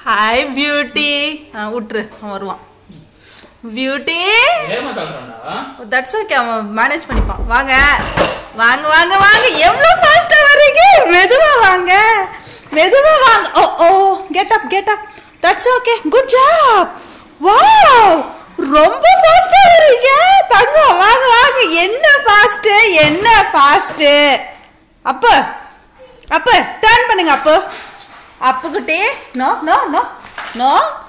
hi beauty விட்டுரு அவன் வருவான் பியூட்டி ஏமா தள்ளுறான்டா தட்ஸ் ஓகே அவன் மேனேஜ் பண்ணிப்பான் வாங்க வாங்க வாங்க வாங்க எவ்வளோ ஃபாஸ்ட்டாக வர்றீங்க மெதுவா வாங்க மெதுவா வாங்க ஓ ஓ get up get up that's okay good job wow ரொம்ப ஃபாஸ்டா வர்றீங்க தங்கம் வாங்க வாங்க என்ன ஃபாஸ்ட் என்ன ஃபாஸ்ட் அப்ப அப்ப டர்ன் பண்ணுங்க அப்போ அப்புக்கிட்டே நோ நோ நோ நோ